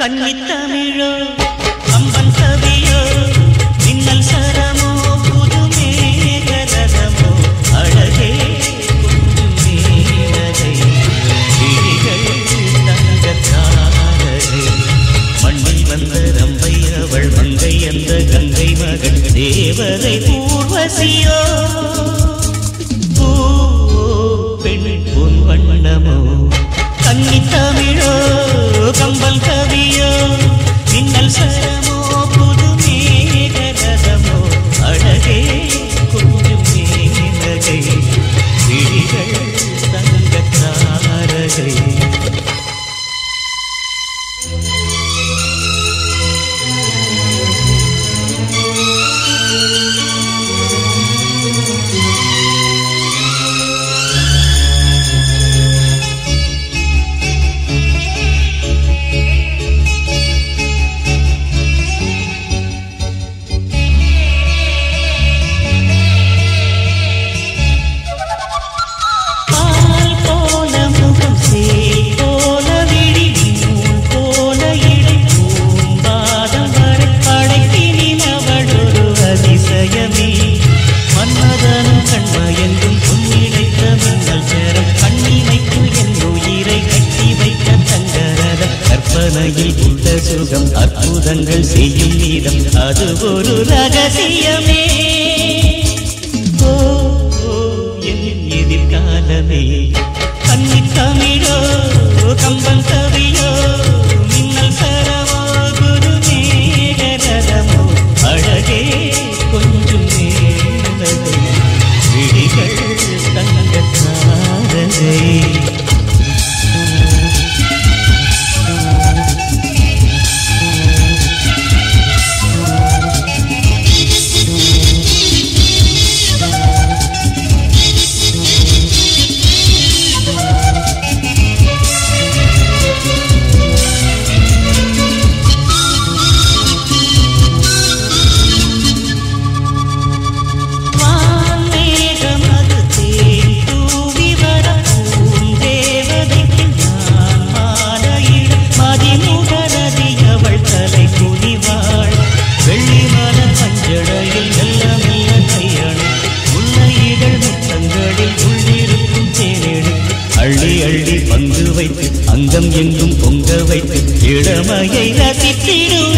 கன்னித்தமிழோ கம்பன் கவியோ மின்னல் சரமோ புது மேகரதமோ அழகே கொஞ்சும் மேனகை விழிகள் தங்கத்தாரகை மண்ணில் வந்த ரம்பை அவள் மங்கை அந்த கங்கை மகள் தேவதை ஊர்வசியோ பூ பெண் பொன் வண்ணமோ கன்னி தமிழோ கம்பல் கவியோ மின்னல் சரமோ புது மேகரதமோ அழகே கொஞ்சம் மேனகை விழிகள் தங்கத்தாரகை பால் போல முகம் சேல் போல விழி நூல் போல இடை பூம்பாதம் வரை படைப்பினில் அவளொரு அதிசயமே மன்மதனும் கண்மயங்கும் பொன்னிடைத்த மின்னல் சேரம் கண்ணிமைக்குள் என் உயிரை கட்டி வைத்த தங்கரத கற்பனையில் உள்ள சுகம் அற்புதங்கள் செய்யும் நீதம் அது ஒரு ரகசியமே ஓ ஓ, என் எதிர்காலமே கன்னி தமிழோ கம்பன் கவியோ மின்னல் சரவோ குரு மேகரதமோ அழகே கொஞ்சம் மேலகை விழிகள் தங்கத்தாரகை வான்மேகம் அது தேன் தூவி வர பூந்தேவதைக்கு நான் மாலையிட மதிமுகரதி அவள் தலை குனிவாள் வெள்ளி மலர் பஞ்சடையில் மெல்ல மெல்ல கையணை முல்லையிகள் முத்தங்களில் உள்ளிருக்கும் தேனேடு அள்ளி அள்ளி பங்கு வைத்து அங்கம் எங்கும் பொங்க வைத்து இளமையை ரசித்திடுவே